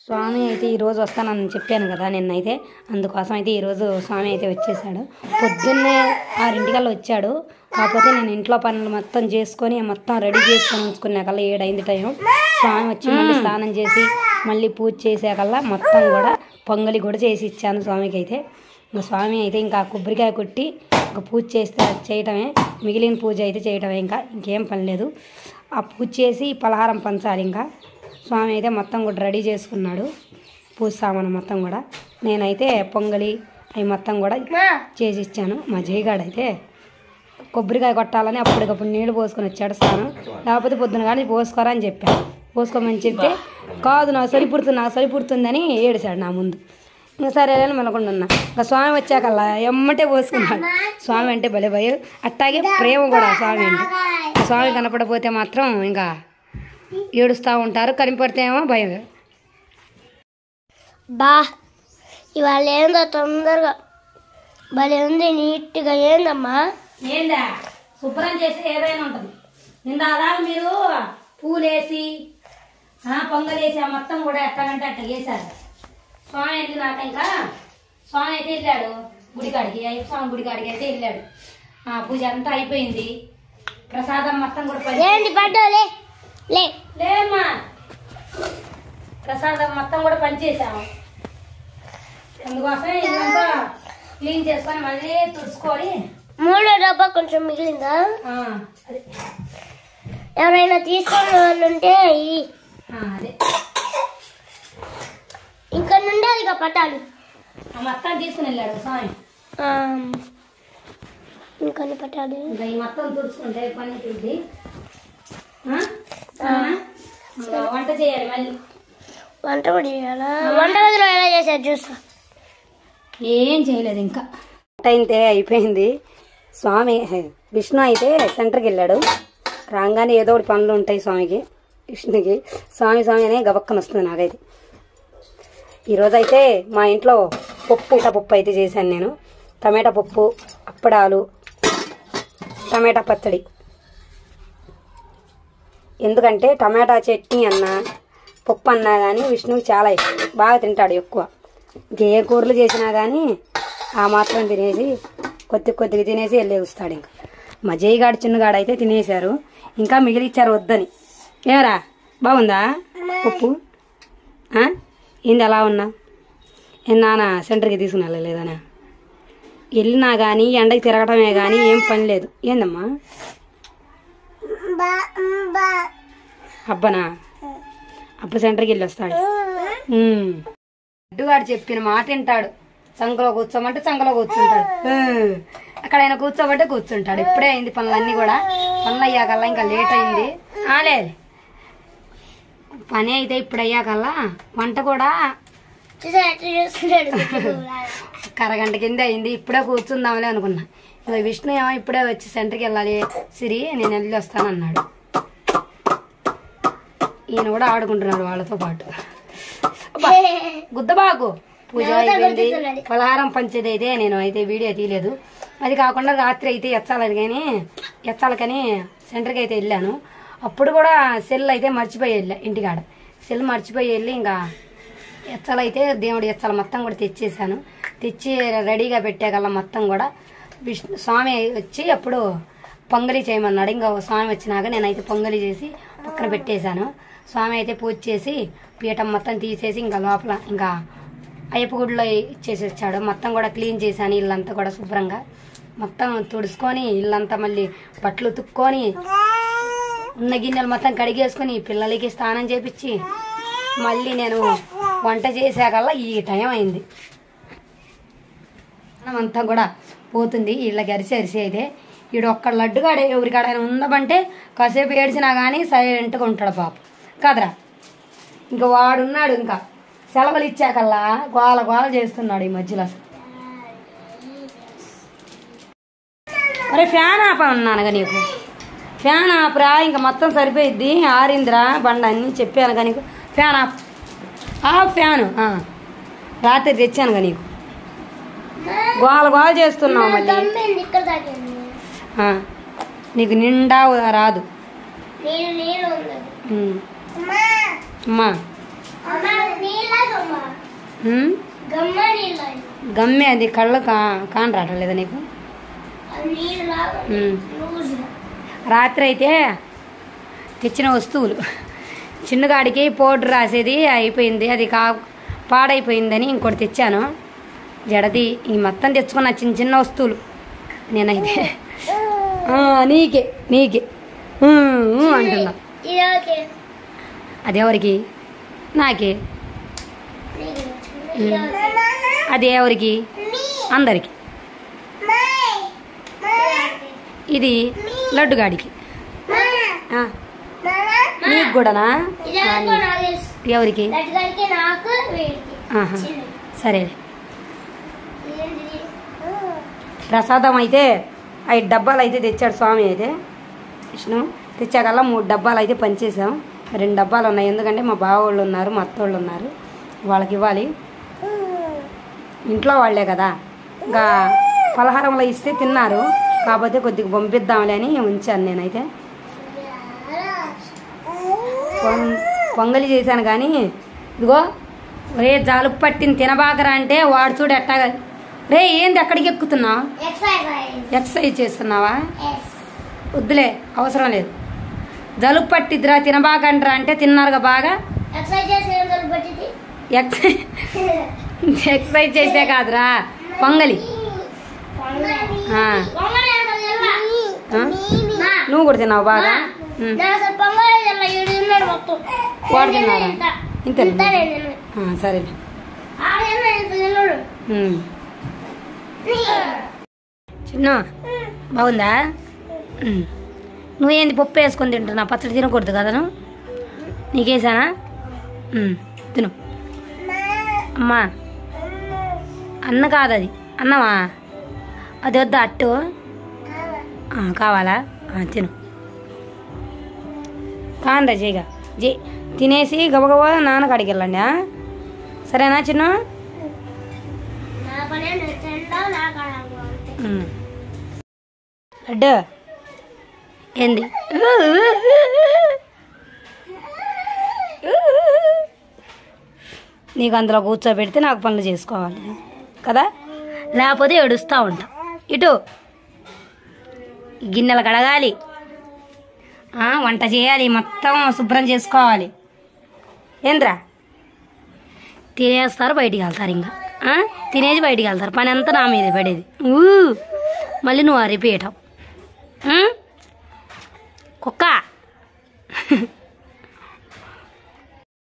స్వామి అయితే ఈరోజు వస్తానని చెప్పాను కదా నిన్నైతే అందుకోసం అయితే ఈరోజు స్వామి అయితే వచ్చేసాడు పొద్దున్నే ఆరింటికల్లా వచ్చాడు కాకపోతే నేను ఇంట్లో పనులు మొత్తం చేసుకొని మొత్తం రెడీ చేసుకొని ఉంచుకున్నాకల్లా ఏడైంది టైం స్వామి వచ్చి మళ్ళీ స్నానం చేసి మళ్ళీ పూజ చేసాకల్లా మొత్తం కూడా పొంగలి కూడా చేసి ఇచ్చాను స్వామికి అయితే ఇంకా స్వామి అయితే ఇంకా కొబ్బరికాయ కొట్టి ఇంకా పూజ చేస్తే చేయటమే మిగిలిన పూజ అయితే చేయటమే ఇంకా ఇంకేం పని లేదు ఆ పూజ చేసి పలహారం పంచాలి ఇంకా స్వామి అయితే మొత్తం కూడా రెడీ చేసుకున్నాడు పూజ సామాను మొత్తం కూడా నేనైతే పొంగలి అవి మొత్తం కూడా చేసి ఇచ్చాను మా జయగాడు అయితే కొబ్బరికాయ కొట్టాలని అప్పటికప్పుడు నీళ్లు పోసుకొని వచ్చాడు స్నానం లేకపోతే పొద్దున కానీ పోసుకోరా అని చెప్పాను పోసుకోమని చెప్తే కాదు నాకు సరిపుడుతుంది నాకు సరిపుడుతుందని ఏడిశాడు నా ముందు ఇంకా సరే అని మనకుండా ఉన్నా ఇంకా స్వామి వచ్చాకల్లా ఎమ్మటే పోసుకున్నాడు స్వామి అంటే భలే భయం అట్టాగే ప్రేమ కూడా స్వామి అంటే స్వామి కనపడపోతే మాత్రం ఇంకా ఏడుస్తూ ఉంటారు కనిపడితే ఏమో భయం బా ఇవాళ ఏందో తొందరగా భలే ఉంది నీట్గా ఏందమ్మా ఏందా శుభ్రం చేసి ఏదైనా ఉంటుంది నిన్న అలాగ మీరు పూలేసి పొంగలేసి ఆ మొత్తం కూడా ఎట్టాగంటే అట్ట చేశారు స్వామి వెళ్ళినాక ఇంకా స్వామి అయితే వెళ్ళాడు గుడికాడికి అయ్యప్ప స్వామి గుడికాడికి అయితే వెళ్ళాడు ఆ పూజ అంతా అయిపోయింది ప్రసాదం మొత్తం కూడా పని ఏంటి పడ్డోలే లే లేమ్మా ప్రసాదం మొత్తం కూడా పనిచేసాము అందుకోసం ఇదంతా క్లీన్ చేసుకొని మళ్ళీ తుడుచుకొని మూడో డబ్బా కొంచెం మిగిలిందా ఆ, అదే ఎవరైనా తీసుకునే వాళ్ళు ఉంటే ఇయ్యి. ఆ, అదే ఇక్కడ నుండి ఇక పట్టాలి ఆ మొత్తం తీసుకుని వెళ్ళాడు స్వామి ఇంకొన్ని పట్టాలి ఇంకా ఈ మొత్తం తుడుచుకుంటే పని తిరిగి వంట చేయాలి మళ్ళీ వంట కూడా చేయాలా వంట గదిలో ఎలా చేశారు చూస్తా ఏం చేయలేదు ఇంకా అయితే అయిపోయింది స్వామి విష్ణు అయితే సెంటర్కి వెళ్ళాడు రాగానే ఏదో ఒకటి పనులు ఉంటాయి స్వామికి విష్ణుకి స్వామి స్వామి అనే గబక్కన వస్తుంది నాకైతే ఈరోజు అయితే మా ఇంట్లో పప్పు ఇట పప్పు అయితే చేశాను నేను టమాటా పప్పు అప్పడాలు టమాటా పచ్చడి ఎందుకంటే టమాటా చట్నీ అన్నా పప్పు అన్నా కానీ విష్ణువుకి చాలా ఇష్టం బాగా తింటాడు ఎక్కువ ఇంకే కూరలు చేసినా కానీ ఆ మాత్రం తినేసి కొద్ది కొద్దిగా తినేసి వెళ్ళి వస్తాడు ఇంకా మా జయగాడు చిన్నగాడు అయితే తినేశారు ఇంకా మిగిలిచ్చారు వద్దని ఏరా బాగుందా పప్పు ఆ? ఏంది ఎలా ఉన్నా ఏం నాన్న సెంటర్కి తీసుకుని వెళ్ళలేదనా వెళ్ళినా కానీ ఎండకి తిరగటమే కానీ ఏం పని లేదు ఏందమ్మా అబ్బనా అప్పుడు సెంటర్కి వెళ్ళి వస్తాడు ఉమ్. అడ్డుగాడు చెప్పిన మాట వింటాడు చంకలో కూర్చోమంటే చంకలో కూర్చుంటాడు ఉమ్. అక్కడ ఆయన కూర్చోమంటే కూర్చుంటాడు ఇప్పుడే అయింది పనులన్నీ కూడా పనులు అయ్యాకల్లా ఇంకా లేట్ అయింది ఆ, లేదు పని అయితే ఇప్పుడు అయ్యాకల్లా వంట కూడా చూసా ఎట్లా చూస్తున్నాడు ఒక అరగంట కింద అయింది ఇప్పుడే కూర్చుందాంలే అనుకున్నా ఇగో విష్ణు ఏమో ఇప్పుడే వచ్చి సెంటర్కి వెళ్ళాలి సిరి నేను వెళ్ళి వస్తానన్నాడు ఈయన కూడా ఆడుకుంటున్నాడు వాళ్ళతో పాటు అబ్బా, గుద్దబాకు పూజ అయిపోయింది పలహారం పంచేది అయితే నేను అయితే వీడియో తీయలేదు అది కాకుండా రాత్రి అయితే ఎచ్చాలని కానీ ఎచ్చాలకని సెంటర్కి అయితే వెళ్ళాను అప్పుడు కూడా సెల్ అయితే మర్చిపోయి వెళ్ళా ఇంటికాడ సెల్ మర్చిపోయి వెళ్ళి ఇంకా ఎచ్చలైతే దేవుడి ఎచ్చల మొత్తం కూడా తెచ్చేసాను తెచ్చి రెడీగా పెట్టేగల మొత్తం కూడా విష్ణు స్వామి వచ్చి అప్పుడు పొంగలి చేయమన్నాడు ఇంకా స్వామి వచ్చినాక నేనైతే పొంగలి చేసి పక్కన పెట్టేశాను స్వామి అయితే పూజ చేసి పీఠం మొత్తం తీసేసి ఇంకా లోపల ఇంకా అయ్యప్ప గుడిలో ఇచ్చేసి వచ్చాడు మొత్తం కూడా క్లీన్ చేశాను ఇల్లంతా కూడా శుభ్రంగా మొత్తం తుడుచుకొని ఇల్లంతా మళ్ళీ బట్టలు ఉతుక్కొని ఉన్న గిన్నెలు మొత్తం కడిగేసుకొని పిల్లలకి స్నానం చేపించి మళ్ళీ నేను వంట చేసాకల్లా ఈ టైం అయింది అన్నం అంతా కూడా పోతుంది వీళ్ళకి అరిసి అరిసి అయితే ఈడు ఒక్క లడ్డుగాడే ఎవరికాడైనా ఉందామంటే కాసేపు ఏడ్చినా కానీ సైలెంట్గా ఉంటాడు పాప కదరా ఇంకా వాడున్నాడు ఇంకా సెలవులు ఇచ్చాకల్లా గోల గోల చేస్తున్నాడు ఈ మధ్యలో అసలు అరే ఫ్యాన్ ఆప ఉన్నానుగా నీకు ఫ్యాన్ ఆపరా ఇంకా మొత్తం సరిపోయిద్ది ఆరిందిరా బండ అన్ని చెప్పాను కానీ నీకు ఫ్యాన్ ఆప్ ఆఫ్ ఫ్యాను ఆ. రాత్రి తెచ్చానుగా నీకు గోల గోల చేస్తున్నావు మళ్ళీ తమ్మింది ఇక్కడ తాకింది ఆ. నీకు నిండా రాదు నీళ్ళు నీళ్ళు ఉంది ఉమ్. అమ్మా అమ్మా అమ్మా నీళ్ళ ఉమ్? గమ్మ నీళ్ళు గమ్మె అది కళ్ళు కా కాని రావట్లేదా నీకు అది నీళ్ళు లాగా ఉమ్. లూజ్గా రాత్రి అయితే తెచ్చిన వస్తువులు చిన్నగాడికి పౌడర్ రాసేది అయిపోయింది అది కా పాడైపోయిందని ఇంకోటి తెచ్చాను జడది ఈ మొత్తం తెచ్చుకున్న చిన్న చిన్న వస్తువులు నేనైతే ఆ, నీకే నీకే ఊ, ఊ అంటున్నా ఇది ఓకే అది ఎవరికి నాకే నీకు ఇది ఓకే అది ఎవరికి అందరికి ఇది లడ్డుగాడికి ఆ, నీకు కూడానా ఇది ఆ, అనుకో నీ- నాకు తెలుసు ఎవరికి లడ్డుగాడికి నాకు వీడికి ఆహా చిన్నది. సరే ఇదేంటిది? ప్రసాదం అయితే ఐదు డబ్బాలు అయితే తెచ్చాడు స్వామి అయితే విష్ణు తెచ్చాకల్లా మూడు డబ్బాలు అయితే పనిచేసాం రెండు డబ్బాలు ఉన్నాయి ఎందుకంటే మా బావ వాళ్ళు ఉన్నారు మా అత్త వాళ్ళు ఉన్నారు వాళ్ళకి ఇవ్వాలి ఇంట్లో వాళ్ళే కదా ఇంకా పలహారంలో ఇస్తే తిన్నారు కాకపోతే కొద్దిగా పంపిద్దాంలే అని ఉంచాను నేనైతే పొం- పొంగలి చేశాను కానీ ఇదిగో ఒరే జాలుపు పట్టిన తినబాకరా అంటే వాడు చూడు ఎట్టాగా రే ఏంది ఎక్కడికి ఎక్కుతున్నావు ఎక్సర్సైజ్ ఎక్సర్సైజ్ చేస్తున్నావా ఎస్ వద్దులే అవసరం లేదు జలుబు పట్టిద్దిరా తినబాకండ్రా అంటే తిన్నారుగా బాగా ఎక్సర్సైజ్ చేసి ఏం కలుపు పట్టింది ఎక్సైజ్ ఎక్సర్సైజ్ చేసే కాదురా పొంగలి ఆ, పొంగల్ అసలు తెల్లా. ఆ? మా, నువ్వు కూడా తిన్నావు బాగా మా, ఉమ్. నేను అసలు పొంగల్ తెల్లా ఈడు తిన్నాడు మొత్తం వాడు నేను తిన్నాడా? ఇంత. ఇంతేనా? ఇంత నేను తిన్నాను. ఆ, సరే ఆడు తిన్నాడు, ఇంత తిన్నాడు. ఉమ్. చిన్న బాగుందా ఉమ్. నువ్వేంది పప్పు వేసుకొని తింటున్నావు పచ్చడి తినకూడదు కదా నువ్వు నీకేసానా ఉమ్, తిను అమ్మా అన్న కాదు అది అన్నమా అది వద్దా అట్టు ఆ, కావాలా ఆ, తిను కాందా జైగా జై తినేసి గబగబా నాన్న కాడికి వెళ్ళండి ఆ? సరేనా చిన్న నా పనే నేను తింటావు, నా కాడ అంతే. ఉమ్. లడ్డు ఏంది నీకు అందులో కూర్చోబెడితే నాకు పనులు చేసుకోవాలి కదా లేకపోతే ఏడుస్తూ ఉంటా ఇటు గిన్నెలు కడగాలి ఆ, వంట చేయాలి మొత్తం శుభ్రం చేసుకోవాలి ఏంద్రా తినేస్తారు బయటికి వెళ్తారు ఇంకా ఆ? తినేసి బయటికి వెళ్తారు పని అంతా నా మీద పడేది ఊ మళ్ళీ నువ్వు అరిపేయటం కుక్క